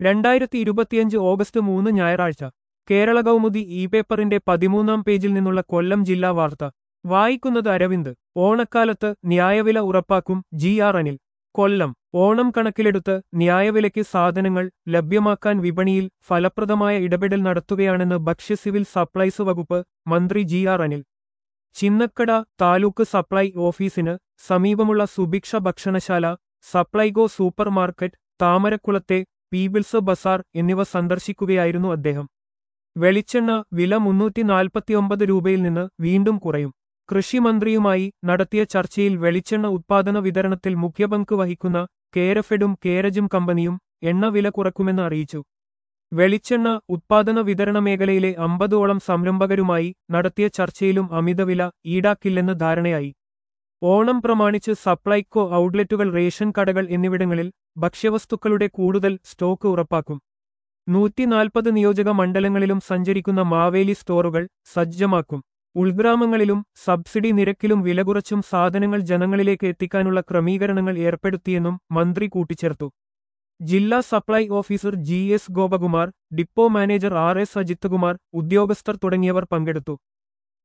രണ്ടായിരത്തി ഇരുപത്തിയഞ്ച് ഓഗസ്റ്റ് മൂന്ന് ഞായറാഴ്ച കേരള കൗമുദി ഇ പേപ്പറിന്റെ പതിമൂന്നാം പേജിൽ നിന്നുള്ള കൊല്ലം ജില്ലാ വാർത്ത വായിക്കുന്നത് അരവിന്ദ് ഓണക്കാലത്ത് ന്യായവില ഉറപ്പാക്കും ജി ആർ അനിൽ കൊല്ലം ഓണം കണക്കിലെടുത്ത് ന്യായവിലയ്ക്ക് സാധനങ്ങൾ ലഭ്യമാക്കാൻ വിപണിയിൽ ഫലപ്രദമായ ഇടപെടൽ നടത്തുകയാണെന്ന് ഭക്ഷ്യ സിവിൽ സപ്ലൈസ് വകുപ്പ് മന്ത്രി G R Anil Chinnakkada taluk supply ഓഫീസിന് സമീപമുള്ള സുഭിക്ഷ ഭക്ഷണശാല സപ്ലൈകോ സൂപ്പർ മാർക്കറ്റ് താമരക്കുളത്തെ പീബിൾസ് ബസാർ എന്നിവ സന്ദർശിക്കുകയായിരുന്നു അദ്ദേഹം വെളിച്ചെണ്ണ വില മുന്നൂറ്റി നാൽപ്പത്തിയൊമ്പത് രൂപയിൽ നിന്ന് വീണ്ടും കുറയും കൃഷിമന്ത്രിയുമായി നടത്തിയ ചർച്ചയിൽ വെളിച്ചെണ്ണ ഉത്പാദന വിതരണത്തിൽ മുഖ്യപങ്ക് വഹിക്കുന്ന കേരഫെഡും കേരജും കമ്പനിയും എണ്ണ വില കുറക്കുമെന്ന് അറിയിച്ചു വെളിച്ചെണ്ണ ഉത്പാദന വിതരണ മേഖലയിലെ അമ്പതോളം സംരംഭകരുമായി നടത്തിയ ചർച്ചയിലും അമിതവില ഈടാക്കില്ലെന്ന് ധാരണയായി ഓണം പ്രമാണിച്ച് സപ്ലൈകോ ഔട്ട്ലെറ്റുകൾ റേഷൻ കടകൾ എന്നിവിടങ്ങളിൽ ഭക്ഷ്യവസ്തുക്കളുടെ കൂടുതൽ സ്റ്റോക്ക് ഉറപ്പാക്കും നൂറ്റിനാൽപ്പത് നിയോജക മണ്ഡലങ്ങളിലും സഞ്ചരിക്കുന്ന മാവേലി സ്റ്റോറുകൾ സജ്ജമാക്കും ഉൾഗ്രാമങ്ങളിലും സബ്സിഡി നിരക്കിലും വില കുറച്ചും സാധനങ്ങൾ ജനങ്ങളിലേക്ക് എത്തിക്കാനുള്ള ക്രമീകരണങ്ങൾ ഏർപ്പെടുത്തിയെന്നും മന്ത്രി കൂട്ടിച്ചേർത്തു ജില്ലാ supply officer G S Gopakumar depot manager R S Ajithkumar ഉദ്യോഗസ്ഥർ തുടങ്ങിയവർ പങ്കെടുത്തു